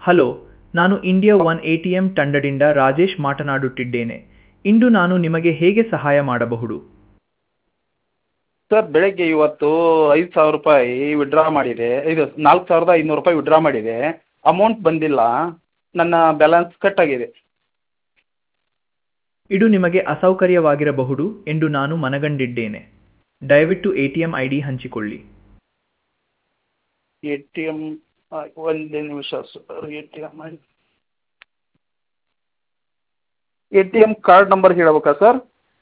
hello ನಾನು India One A T M ತಂಡದಿಂದ ರಾಜೇಶ್ ಮಾತನಾಡುತ್ತಿದ್ದೇನೆ ಇಂದು ನಾನು ನಿಮಗೆ ಹೇಗೆ ಸಹಾಯ ಮಾಡಬಹುದು ಸರ್ ಬೆಳಗ್ಗೆ ಇವತ್ತು ಐದು ಸಾವಿರ ರೂಪಾಯಿ ವಿಡ್ರಾ ಮಾಡಿದೆ ಇದು ನಾಲ್ಕು ಸಾವಿರದ ಐನೂರು ರೂಪಾಯಿ ವಿಡ್ರಾ ಮಾಡಿದೆ ಅಮೌಂಟ್ ಬಂದಿಲ್ಲ ನನ್ನ ಬ್ಯಾಲೆನ್ಸ್ ಕಟ್ ಆಗಿದೆ ಇದು ನಿಮಗೆ ಅಸೌಕರ್ಯವಾಗಿರಬಹುದು ಎಂದು ನಾನು ಮನಗಂಡಿದ್ದೇನೆ ದಯವಿಟ್ಟು A T M I D ಹಂಚಿಕೊಳ್ಳಿ ಎ ಟಿ ಎಮ್ ಒಂದೇ ನಿಮಿಷ sir A T M A T M card number ಹೇಳಬೇಕಾ ಸರ್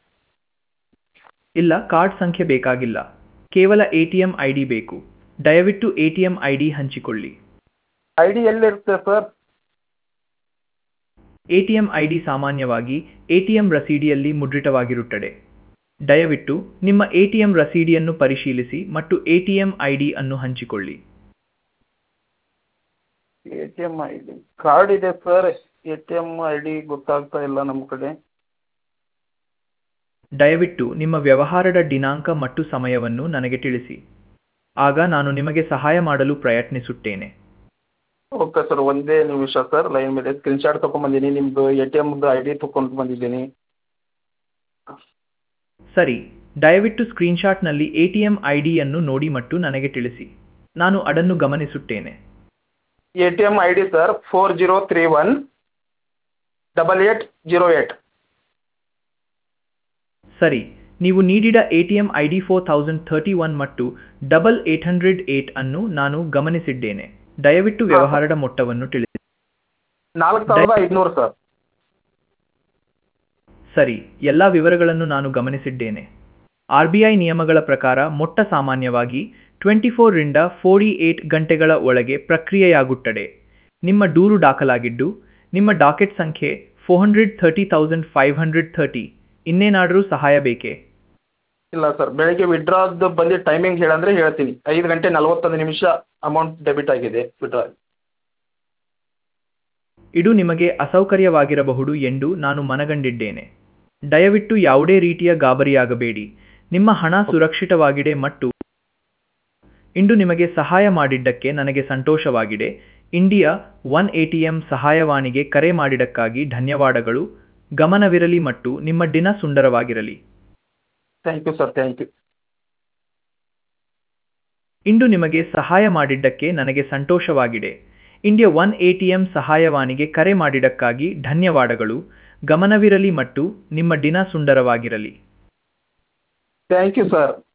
ಇಲ್ಲ ಕಾರ್ಡ್ ಸಂಖ್ಯೆ ಬೇಕಾಗಿಲ್ಲ ಕೇವಲ A T M I D ಬೇಕು ದಯವಿಟ್ಟು A T M I D ಹಂಚಿಕೊಳ್ಳಿ ಐ ಡಿ ಎಲ್ಲಿರುತ್ತೆ sir A T M I D ಸಾಮಾನ್ಯವಾಗಿ ಎ ಟಿ ಎಂ ರಸೀದಿಯಲ್ಲಿ ಮುದ್ರಿತವಾಗಿರುತ್ತದೆ ದಯವಿಟ್ಟು ನಿಮ್ಮ ಎ ಟಿ ಎಂ ರಸೀದಿಯನ್ನು ಪರಿಶೀಲಿಸಿ ಮತ್ತು A T M I D ಅನ್ನು ಹಂಚಿಕೊಳ್ಳಿ A T M I D card ಇದೆ sir A T M I D ಗೊತ್ತಾಗ್ತಾ ಇಲ್ಲ ನಮ್ಮ ಕಡೆ ದಯವಿಟ್ಟು ನಿಮ್ಮ ವ್ಯವಹಾರದ ದಿನಾಂಕ ಮತ್ತು ಸಮಯವನ್ನು ನನಗೆ ತಿಳಿಸಿ ಆಗ ನಾನು ನಿಮಗೆ ಸಹಾಯ ಮಾಡಲು ಪ್ರಯತ್ನಿಸುತ್ತೇನೆ ಓಕೆ ಸರ್ ಒಂದೇ ನಿಮಿಷ ಸರ್ ಲೈನ್ ಮೇಲೆ ಸ್ಕ್ರೀನ್ಶಾಟ್ ತೊಗೊಂಬಂದೀನಿ ನಿಮ್ಮದು ಎ ಟಿ ಎಮ್ದು ಐ ಡಿ ತೊಗೊಂಡು ಬಂದಿದ್ದೀನಿ ಸರಿ ದಯವಿಟ್ಟು ಸ್ಕ್ರೀನ್ಶಾಟ್ನಲ್ಲಿ ಎ ಟಿ ಎಂ ಐ ಡಿಯನ್ನು ನೋಡಿ ಮತ್ತು ನನಗೆ ತಿಳಿಸಿ ನಾನು ಅದನ್ನು ಗಮನಿಸುತ್ತೇನೆ A T M I D sir four zero three one double eight zero eight ಸರಿ ನೀವು ನೀಡಿದ A T M I D four thousand thirty one ಮತ್ತು ಡಬಲ್ ಏಟ್ ಹಂಡ್ರೆಡ್ ಏಟ್ ಅನ್ನು ನಾನು ಗಮನಿಸಿದ್ದೇನೆ ದಯವಿಟ್ಟು ವ್ಯವಹಾರದ ಮೊತ್ತವನ್ನು ತಿಳಿಸಿ ನಾಲ್ಕು ಸಾವಿರದ ಐದುನೂರು ಸರ್ ಸರಿ ಎಲ್ಲ ವಿವರಗಳನ್ನು ನಾನು ಗಮನಿಸಿದ್ದೇನೆ ಆರ್ ಬಿ ಐ ನಿಯಮಗಳ ಪ್ರಕಾರ ಮೊಟ್ಟ ಸಾಮಾನ್ಯವಾಗಿ ಟ್ವೆಂಟಿ ಫೋರ್ರಿಂದ ಫೋರ್ಟಿ ಏಟ್ ಗಂಟೆಗಳ ಒಳಗೆ ಪ್ರಕ್ರಿಯೆಯಾಗುತ್ತದೆ ನಿಮ್ಮ ದೂರು ದಾಖಲಾಗಿದ್ದು ನಿಮ್ಮ ಡಾಕೆಟ್ ಸಂಖ್ಯೆ four hundred thirty thousand five hundred thirty ಇನ್ನೇನಾದರೂ ಸಹಾಯ ಬೇಕೇ ಇಲ್ಲ ಸರ್ ಬೆಳಗ್ಗೆ ವಿಡ್ರಾದ್ದು ಬಂದು ಟೈಮಿಂಗ್ ಹೇಳಂದರೆ ಹೇಳ್ತೀನಿ ಐದು ಗಂಟೆ ನಲವತ್ತೊಂದು ನಿಮಿಷ ಅಮೌಂಟ್ ಡೆಬಿಟ್ ಆಗಿದೆ ವಿಡ್ರಾ ಇದು ನಿಮಗೆ ಅಸೌಕರ್ಯವಾಗಿರಬಹುದು ಎಂದು ನಾನು ಮನಗಂಡಿದ್ದೇನೆ ದಯವಿಟ್ಟು ಯಾವುದೇ ರೀತಿಯ ಗಾಬರಿಯಾಗಬೇಡಿ ನಿಮ್ಮ ಹಣ ಸುರಕ್ಷಿತವಾಗಿದೆ ಮತ್ತು ಇಂದು ನಿಮಗೆ ಸಹಾಯ ಮಾಡಿದ್ದಕ್ಕೆ ನನಗೆ ಸಂತೋಷವಾಗಿದೆ India One A T M ಸಹಾಯವಾಣಿಗೆ ಕರೆ ಮಾಡಿದ್ದಕ್ಕಾಗಿ ಧನ್ಯವಾದಗಳು ಗಮನವಿರಲಿ ಮತ್ತು ನಿಮ್ಮ ದಿನ ಸುಂದರವಾಗಿರಲಿ thank you sir thank you ಇಂದು ನಿಮಗೆ ಸಹಾಯ ಮಾಡಿದ್ದಕ್ಕೆ ನನಗೆ ಸಂತೋಷವಾಗಿದೆ India One A T M ಸಹಾಯವಾಣಿಗೆ ಕರೆ ಮಾಡಿದ್ದಕ್ಕಾಗಿ ಧನ್ಯವಾದಗಳು ಗಮನವಿರಲಿ ಮತ್ತು ನಿಮ್ಮ ದಿನ ಸುಂದರವಾಗಿರಲಿ ಥ್ಯಾಂಕ್ ಯು ಸರ್